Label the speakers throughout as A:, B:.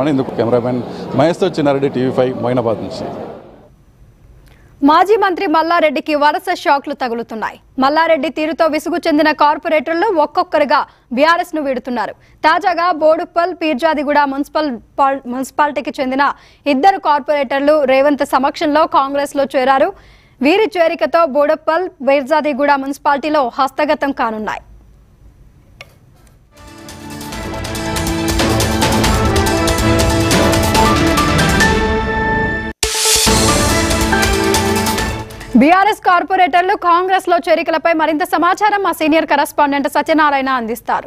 A: మరి ఇందుకు కెమెరామెన్ మహేష్తో చిన్నారెడ్డి టీవీ ఫైవ్ మొయినాబాద్ నుంచి
B: మాజీ మంత్రి మల్లారెడ్డికి వరుస షాక్లు తగులుతున్నాయి మల్లారెడ్డి తీరుతో విసుగు చెందిన కార్పొరేటర్లు ఒక్కొక్కరుగా బీఆర్ఎస్ ను వీడుతున్నారు తాజాగా బోడుప్పల్ పీర్జాదిగూడ మున్సిపల్ పాల్- మున్సిపాలిటీకి చెందిన ఇద్దరు కార్పొరేటర్లు రేవంత్ సమక్షంలో కాంగ్రెస్ లో చేరారు వీరి చేరికతో బోడుప్పల్ పీర్జాదిగూడ మున్సిపాలిటీలో హస్తగతం కానున్నాయి బీఆర్ఎస్ కార్పొరేటర్లు కాంగ్రెస్ లో చేరికలపై మరింత సమాచారం మా సీనియర్ కరెస్పాండెంట్ సత్యనారాయణ అందిస్తారు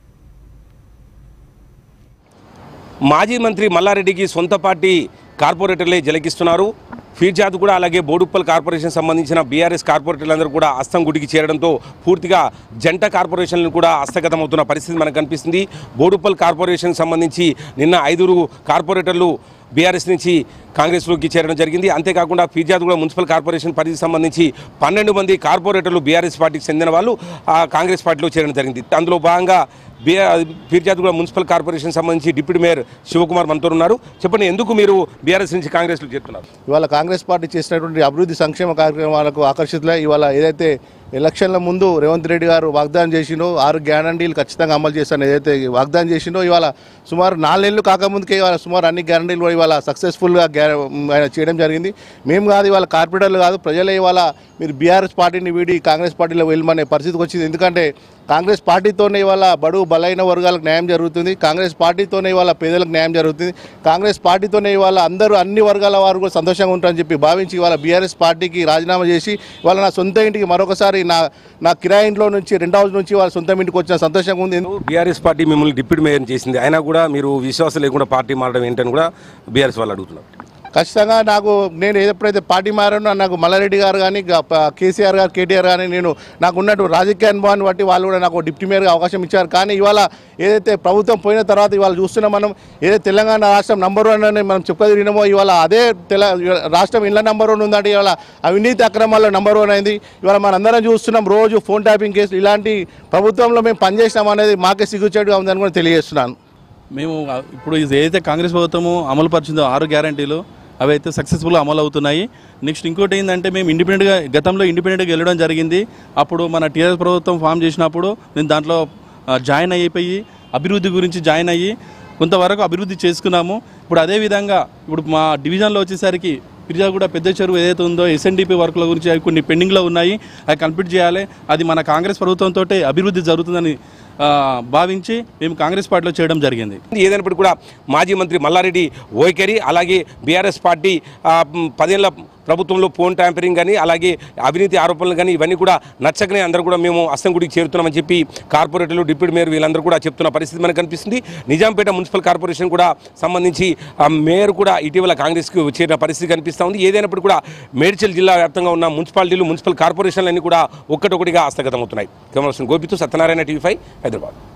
C: మాజీ మంత్రి మల్లారెడ్డికి సొంత పార్టీ కార్పొరేటర్లే జలకిస్తున్నారు ఫీర్జాద్ కూడా అలాగే బోడుప్పల్ కార్పొరేషన్ సంబంధించిన బీఆర్ఎస్ కార్పొరేటర్లందరూ కూడా అస్తం గుడికి చేరడంతో పూర్తిగా జంట కార్పొరేషన్లు కూడా హస్తగతమవుతున్న పరిస్థితి మనకు కనిపిస్తుంది బోడుప్పల్ కార్పొరేషన్ సంబంధించి నిన్న ఐదుగురు కార్పొరేటర్లు బీఆర్ఎస్ నుంచి కాంగ్రెస్లోకి చేరడం జరిగింది అంతేకాకుండా ఫిర్యాదు కూడా మున్సిపల్ కార్పొరేషన్ పరిధికి సంబంధించి పన్నెండు మంది కార్పొరేటర్లు బీఆర్ఎస్ పార్టీకి చెందిన వాళ్ళు ఆ కాంగ్రెస్ పార్టీలో చేరడం జరిగింది అందులో భాగంగా బీఆర్ ఫిర్యాదు కూడా మున్సిపల్ కార్పొరేషన్ సంబంధించి డిప్యూటీ మేయర్ శివకుమార్ మనతో ఉన్నారు చెప్పండి ఎందుకు మీరు బీఆర్ఎస్ నుంచి కాంగ్రెస్లో చేరుతున్నారు
D: ఇవాళ కాంగ్రెస్ పార్టీ చేసినటువంటి అభివృద్ధి సంక్షేమ కార్యక్రమాలకు ఆకర్షితులై ఇవాళ ఏదైతే ఎలక్షన్ల ముందు రేవంత్ రెడ్డి గారు వాగ్దానం చేసిండో ఆరు గ్యారంటీలు ఖచ్చితంగా అమలు చేస్తాను ఏదైతే వాగ్దానం చేసిండో ఇవాళ సుమారు నాలుగేళ్ళు కాకముందుకే ఇవాళ సుమారు అన్ని గ్యారంటీలు కూడా ఇవాళ సక్సెస్ఫుల్గా గ్యా ఆయన చేయడం జరిగింది మేము కాదు ఇవాళ కార్పొరేటర్లు కాదు ప్రజలే ఇవాళ మీరు బీఆర్ఎస్ పార్టీని వీడి కాంగ్రెస్ పార్టీలో వెళ్ళమనే పరిస్థితికి వచ్చింది ఎందుకంటే కాంగ్రెస్ పార్టీతోనే ఇవాళ బడు బలైన వర్గాలకు న్యాయం జరుగుతుంది కాంగ్రెస్ పార్టీతోనే ఇవాళ పేదలకు న్యాయం జరుగుతుంది కాంగ్రెస్ పార్టీతోనే ఇవాళ అందరూ అన్ని వర్గాల వారు కూడా సంతోషంగా ఉంటారని చెప్పి భావించి ఇవాళ బీఆర్ఎస్ పార్టీకి రాజీనామా చేసి ఇవాళ నా సొంత ఇంటికి మరొకసారి నా నా కిరాయి ఇంట్లో నుంచి రెండు హౌస్ నుంచి వాళ్ళ సొంత ఇంటికి వచ్చిన సంతోషంగా ఉంది
C: బీఆర్ఎస్ పార్టీ మిమ్మల్ని డిప్యూటీ మేయర్ చేసింది అయినా కూడా మీరు విశ్వాసం లేకుండా పార్టీ మారడం ఏంటని కూడా బీఆర్ఎస్ వాళ్ళు అడుగుతున్నారు
D: ఖచ్చితంగా నాకు నేను ఎప్పుడైతే పార్టీ మారానో నాకు మల్లారెడ్డి గారు కానీ గ- ప- కేసీఆర్ గారు కేటీఆర్ కానీ నేను నాకు ఉన్నట్టు రాజకీయ అనుభవాన్ని బట్టి వాళ్ళు కూడా నాకు డిప్యూటీ మేయర్గా అవకాశం ఇచ్చారు కానీ ఇవాళ ఏదైతే ప్రభుత్వం పోయిన తర్వాత ఇవాళ చూస్తున్నాం మనం ఏదైతే తెలంగాణ రాష్ట్రం నంబర్ వన్ అని మనం చెప్పగలిగినామో ఇవాళ అదే తెల రాష్ట్రం ఇళ్ళ నెంబర్ వన్ ఉందంటే ఇవాళ అవినీతి అక్రమాల్లో నెంబర్ వన్ అయింది ఇవాళ మనం అందరం చూస్తున్నాం రోజు ఫోన్ ట్యాపింగ్ కేసులు ఇలాంటి ప్రభుత్వంలో మేము పనిచేసినాం అనేది మాకే సిగ్గుచేటుగా ఉందని కూడా తెలియజేస్తున్నాను
E: మేము ఇప్పుడు ఇది ఏదైతే కాంగ్రెస్ ప్రభుత్వము అమలు పరిచిందో ఆరు గ్యారంటీలు అవి అయితే సక్సెస్ఫుల్గా అమలు అవుతున్నాయి నెక్స్ట్ ఇంకోటి ఏంటంటే మేము ఇండిపెండెంట్గా గతంలో ఇండిపెండెంట్గా వెళ్ళడం జరిగింది అప్పుడు మన టీఆర్ఎస్ ప్రభుత్వం ఫామ్ చేసినప్పుడు నేను దాంట్లో ఆ, జాయిన్ అయిపోయి అభివృద్ధి గురించి జాయిన్ అయ్యి కొంతవరకు అభివృద్ధి చేసుకున్నాము ఇప్పుడు అదే విధంగా ఇప్పుడు మా డివిజన్లో వచ్చేసరికి కూడా పెద్ద చెరువు ఏదైతే ఉందో ఎస్ఎన్డిపి వర్క్ల గురించి అవి కొన్ని పెండింగ్లో ఉన్నాయి అవి కంప్లీట్ చేయాలి అది మన కాంగ్రెస్ ప్రభుత్వంతో అభివృద్ధి జరుగుతుందని ఆ, భావించి మేము కాంగ్రెస్ పార్టీలో చేయడం జరిగింది
C: ఏదైనప్పటికీ కూడా మాజీ మంత్రి మల్లారెడ్డి వైఖరి అలాగే బీఆర్ఎస్ పార్టీ ఆ, మ్, పదేళ్ల ప్రభుత్వంలో ఫోన్ ట్యాంపరింగ్ కానీ అలాగే అవినీతి ఆరోపణలు కానీ ఇవన్నీ కూడా నచ్చకనే అందరూ కూడా మేము అస్తంగుడికి చేరుతున్నామని చెప్పి కార్పొరేటర్లు డిప్యూటీ మేయర్ వీళ్ళందరూ కూడా చెప్తున్న పరిస్థితి మనకు కనిపిస్తుంది నిజాంపేట మున్సిపల్ కార్పొరేషన్ కూడా సంబంధించి ఆ మేయర్ కూడా ఇటీవల కాంగ్రెస్కి చేరిన పరిస్థితి కనిపిస్తూ ఉంది ఏదైనప్పటికీ కూడా మేడ్చల్ జిల్లా వ్యాప్తంగా ఉన్న మున్సిపాలిటీలు మున్సిపల్ కార్పొరేషన్లన్నీ కూడా ఒక్కటొకటిగా హస్తగతమవుతున్నాయి కెమెరా గోపితో సత్యనారాయణ టీవీ ఫైవ్ హైదరాబాద్